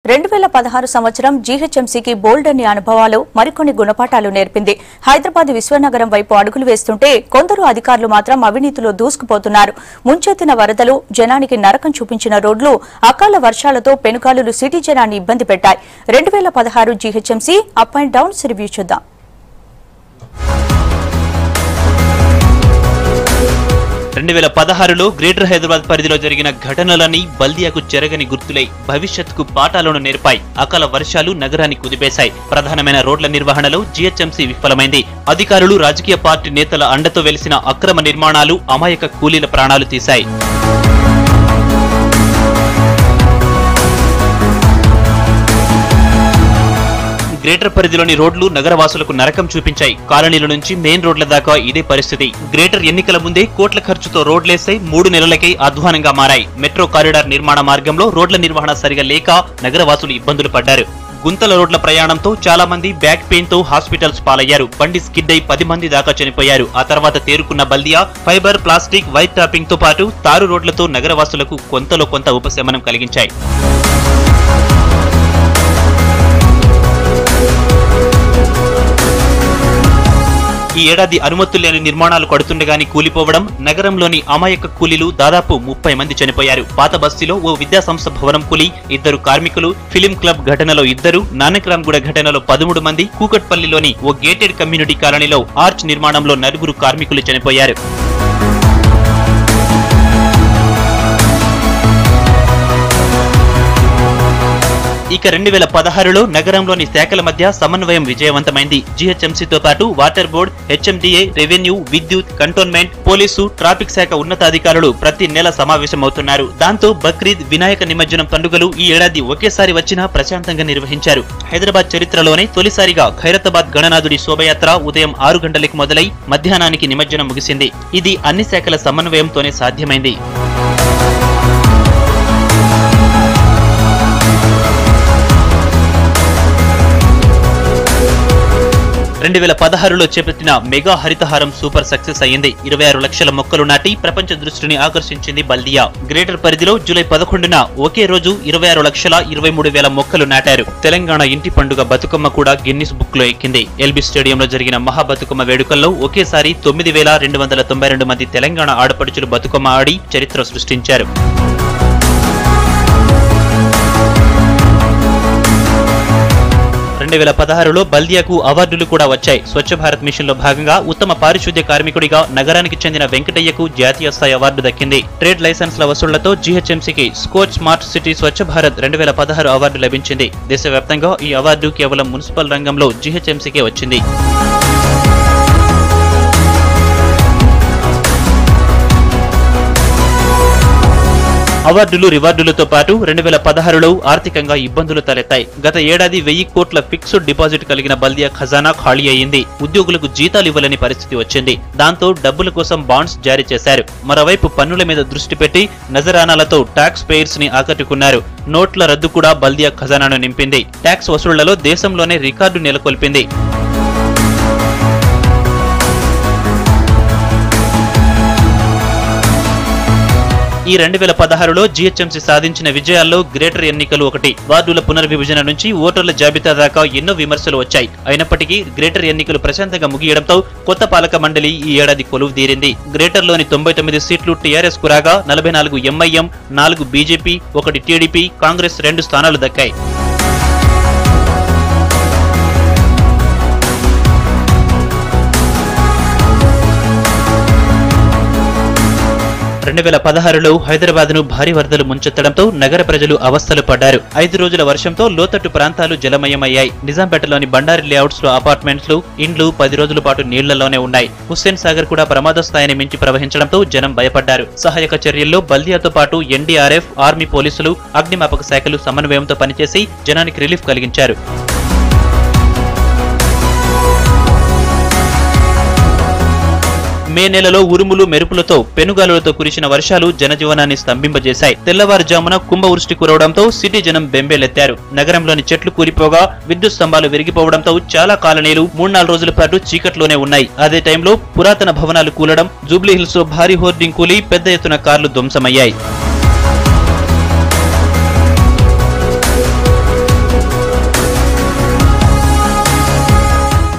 రెండు వేల పదహారు సంవత్సరం జీహెచ్ఎంసీకి బోల్డ్ అనే అనుభవాలు మరికొన్ని గుణపాఠాలు నేర్పింది హైదరాబాద్ విశ్వనగరం వైపు అడుగులు వేస్తుంటే కొందరు అధికారులు మాత్రం అవినీతిలో దూసుకుపోతున్నారు ముంచెత్తిన వరదలు జనానికి నరకం చూపించిన రోడ్లు అకాల వర్షాలతో పెనుగాలులు సిటీ జనాన్ని ఇబ్బంది పెట్టాయి రెండు వేల పదహారు GHMC up and downs review చూద్దాం రెండు వేల పదహారులో గ్రేటర్ హైదరాబాద్ పరిధిలో జరిగిన ఘటనలన్నీ బల్దియాకు చెరగని గుర్తులై భవిష్యత్తుకు పాఠాలను నేర్పాయి అకాల వర్షాలు నగరాన్ని కుదిపేశాయి ప్రధానమైన రోడ్ల నిర్వహణలో జీహెచ్ఎంసీ విఫలమైంది అధికారులు రాజకీయ పార్టీ నేతల అండతో వెలిసిన అక్రమ నిర్మాణాలు అమాయక కూలీల ప్రాణాలు తీశాయి గ్రేటర్ పరిధిలోని రోడ్లు నగరవాసులకు నరకం చూపించాయి కాలనీల నుంచి మెయిన్ రోడ్ల దాకా ఇదే పరిస్థితి గ్రేటర్ ఎన్నికల ముందే కోట్ల ఖర్చుతో రోడ్లేసై మూడు నెలలకే అధ్వానంగా మారాయి మెట్రో కారిడార్ నిర్మాణ మార్గంలో రోడ్ల నిర్వహణ సరిగా లేక నగరవాసులు ఇబ్బందులు పడ్డారు గుంతల రోడ్ల ప్రయాణంతో చాలా మంది బ్యాక్ పెయిన్ తో హాస్పిటల్స్ పాలయ్యారు బండి స్కిడ్ అయి పది మంది దాకా చనిపోయారు ఆ తర్వాత తేరుకున్న Baldia fiber plastic white topping తో పాటు తారు రోడ్లతో నగరవాసులకు కొంతలో కొంత ఉపశమనం కలిగించాయి ఈ ఏడాది అనుమతులు లేని నిర్మాణాలు కడుతుండగాని కూలిపోవడం నగరంలోని అమాయక కూలీలు దాదాపు ముప్పై మంది చనిపోయారు పాత బస్తీలో ఓ విద్యా సంస్థ భవనం కూలి ఇద్దరు కార్మికులు ఫిలిం క్లబ్ ఘటనలో ఇద్దరు నానక్రామ్గూడ ఘటనలో పదమూడు మంది కూకట్పల్లిలోని ఓ గేటెడ్ కమ్యూనిటీ కాలనీలో ఆర్చ్ నిర్మాణంలో నలుగురు కార్మికులు చనిపోయారు ఇక రెండు వేల పదహారులో నగరంలోని శాఖల మధ్య సమన్వయం విజయవంతమైంది జీహెచ్ఎంసీతో పాటు వాటర్ బోర్డ్ హెచ్ఎండిఏ రెవెన్యూ విద్యుత్ కంటోన్మెంట్ పోలీసు ట్రాఫిక్ శాఖ ఉన్నతాధికారులు ప్రతి నెల సమావేశమవుతున్నారు దాంతో బక్రీద్ వినాయక నిమజ్జనం పండుగలు ఈ ఏడాది ఒకేసారి వచ్చినా ప్రశాంతంగా నిర్వహించారు హైదరాబాద్ చరిత్రలోనే తొలిసారిగా ఖైరతాబాద్ గణనాథుడి శోభయాత్ర ఉదయం ఆరు గంటలకు మొదలై మధ్యాహ్నానికి నిమజ్జనం ముగిసింది ఇది అన్ని శాఖల సమన్వయంతోనే సాధ్యమైంది రెండు వేల పదహారులో చేపట్టిన మెగా హరితహారం సూపర్ సక్సెస్ అయ్యింది ఇరవై ఆరు లక్షల మొక్కలు నాటి ప్రపంచ దృష్టిని ఆకర్షించింది బల్దియా గ్రేటర్ పరిధిలో జూలై పదకొండున ఒకే రోజు ఇరవై ఆరు లక్షల ఇరవై మూడు వేల మొక్కలు నాటారు తెలంగాణ ఇంటి పండుగ బతుకమ్మ కూడా గిన్నిస్ బుక్ లో ఎక్కింది ఎల్బీ స్టేడియంలో జరిగిన మహా బతుకమ్మ వేడుకల్లో ఒకేసారి తొమ్మిది వేల రెండు వందల తొంభై రెండు మంది తెలంగాణ ఆడపడుచులు బతుకమ్మ ఆడి చరిత్ర సృష్టించారు రెండు వేల పదహారులో బల్దియాకు అవార్డులు కూడా వచ్చాయి స్వచ్ఛ భారత్ మిషన్ లో భాగంగా ఉత్తమ పారిశుద్ధ్య కార్మికుడిగా నగరానికి చెందిన వెంకటయ్యకు జాతీయ స్థాయి అవార్డు దక్కింది ట్రేడ్ లైసెన్స్ల వసూళ్లతో జీహెచ్ఎంసీకి Skoch smart city Swachh Bharat రెండు వేల పదహారు అవార్డు లభించింది దేశవ్యాప్తంగా ఈ అవార్డు కేవలం మున్సిపల్ రంగంలో జీహెచ్ఎంసీకే వచ్చింది అవార్డులు రివార్డులతో పాటు రెండు వేల పదహారులో ఆర్థికంగా ఇబ్బందులు తలెత్తాయి గత ఏడాది వెయ్యి కోట్ల ఫిక్స్డ్ డిపాజిట్ కలిగిన బల్దియా ఖజానా ఖాళీ అయింది ఉద్యోగులకు జీతాలు ఇవ్వలేని పరిస్థితి వచ్చింది దాంతో డబ్బుల కోసం బాండ్స్ జారీ చేశారు మరోవైపు పన్నుల మీద దృష్టి పెట్టి నజరానాలతో ట్యాక్స్ పేయర్స్ ని ఆకట్టుకున్నారు నోట్ల రద్దు కూడా బల్దియా ఖజానాను నింపింది ట్యాక్స్ వసూళ్లలో దేశంలోనే రికార్డు నెలకొల్పింది ఈ రెండు వేల పదహారులో జీహెచ్ఎంసీ సాధించిన విజయాల్లో గ్రేటర్ ఎన్నికలు ఒకటి వార్డుల పునర్విభజన నుంచి ఓటర్ల జాబితా దాకా ఎన్నో విమర్శలు వచ్చాయి అయినప్పటికీ గ్రేటర్ ఎన్నికలు ప్రశాంతంగా ముగియడంతో కొత్త పాలక మండలి ఈ ఏడాది కొలువు తీరింది గ్రేటర్లోని తొంభై తొమ్మిది సీట్లు టీఆర్ఎస్ కు రాగా నలభై నాలుగు ఎంఐఎం నాలుగు బీజేపీ ఒకటి టీడీపీ కాంగ్రెస్ రెండు స్థానాలు దక్కాయి రెండు వేల పదహారులో హైదరాబాద్ ను భారీ వరదలు ముంచెత్తడంతో నగర ప్రజలు అవస్థలు పడ్డారు ఐదు రోజుల వర్షంతో లోతట్టు ప్రాంతాలు జలమయమయ్యాయి నిజాంపేటలోని బండారి లేఅవుట్స్ లో అపార్ట్మెంట్స్ ఇండ్లు పది రోజుల పాటు నీళ్లలోనే ఉన్నాయి హుస్సేన్ సాగర్ కూడా ప్రమాద స్థాయిని మించి ప్రవహించడంతో జనం భయపడ్డారు సహాయక చర్యల్లో బల్దియాతో పాటు ఎన్డీఆర్ఎఫ్ ఆర్మీ పోలీసులు అగ్నిమాపక శాఖలు సమన్వయంతో పనిచేసి జనానికి రిలీఫ్ కలిగించారు మే నెలలో ఉరుములు మెరుపులతో పెనుగాలులతో కురిసిన వర్షాలు జనజీవనాన్ని స్తంభింపజేశాయి తెల్లవారుజామున కుంభవృష్టి కురవడంతో సిటీ జనం బెంబేలెత్తారు నగరంలోని చెట్లు కూలిపోగా విద్యుత్ స్తంభాలు విరిగిపోవడంతో చాలా కాలనీలు మూడు నాలుగు రోజుల పాటు చీకట్లోనే ఉన్నాయి అదే టైంలో పురాతన భవనాలు కూలడం జూబ్లీ హిల్స్ లో భారీ హోర్డింగ్ కూలి పెద్ద ఎత్తున కార్లు ధ్వంసమయ్యాయి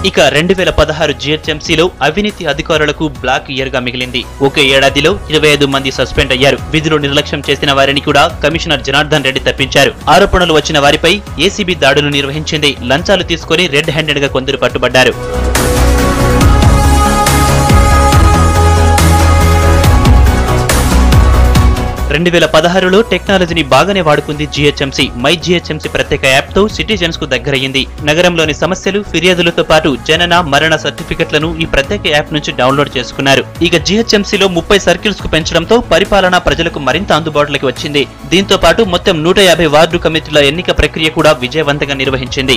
ఇక రెండు వేల పదహారు జిహెచ్ఎంసీలో అవినీతి అధికారులకు బ్లాక్ ఇయర్ గా మిగిలింది ఒకే ఏడాదిలో ఇరవై ఐదు మంది సస్పెండ్ అయ్యారు విధులు నిర్లక్ష్యం చేసిన వారిని కూడా కమిషనర్ జనార్దన్ రెడ్డి తప్పించారు ఆరోపణలు వచ్చిన వారిపై ఏసీబీ దాడులు నిర్వహించింది లంచాలు తీసుకుని రెడ్ హ్యాండెడ్ గా కొందరు పట్టుబడ్డారు రెండు వేల పదహారులో టెక్నాలజీని బాగానే వాడుకుంది జిహెచ్ఎంసీ మై జిహెచ్ఎంసీ ప్రత్యేక యాప్ తో సిటిజన్స్ కు దగ్గరయ్యింది నగరంలోని సమస్యలు ఫిర్యాదులతో పాటు జనన మరణ సర్టిఫికెట్లను ఈ ప్రత్యేక యాప్ నుంచి డౌన్లోడ్ చేసుకున్నారు ఇక జిహెచ్ఎంసీలో ముప్పై సర్కిల్స్ కు పెంచడంతో పరిపాలన ప్రజలకు మరింత అందుబాటులోకి వచ్చింది దీంతో పాటు మొత్తం నూట యాభై వార్డు కమిటీల ఎన్నిక ప్రక్రియ కూడా విజయవంతంగా నిర్వహించింది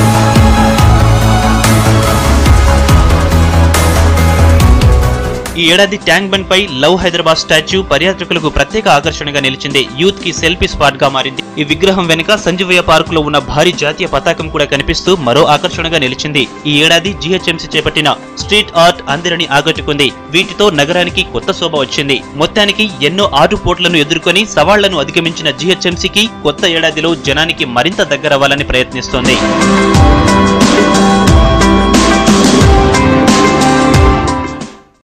ఈ ఏడాది ట్యాంక్ బండ్ పై లవ్ హైదరాబాద్ స్టాచ్యూ పర్యాటకులకు ప్రత్యేక ఆకర్షణగా నిలిచింది యూత్ కి సెల్ఫీ స్పాట్ గా మారింది ఈ విగ్రహం వెనుక సంజీవయ్య పార్క్ లో ఉన్న భారీ జాతీయ పతాకం కూడా కనిపిస్తూ మరో ఆకర్షణగా నిలిచింది ఈ ఏడాది జీహెచ్ఎంసీ చేపట్టిన స్ట్రీట్ ఆర్ట్ అందరిని ఆకట్టుకుంది వీటితో నగరానికి కొత్త శోభ వచ్చింది మొత్తానికి ఎన్నో ఆటుపోట్లను ఎదుర్కొని సవాళ్లను అధిగమించిన జీహెచ్ఎంసీకి కొత్త ఏడాదిలో జనానికి మరింత దగ్గరవ్వాలని ప్రయత్నిస్తోంది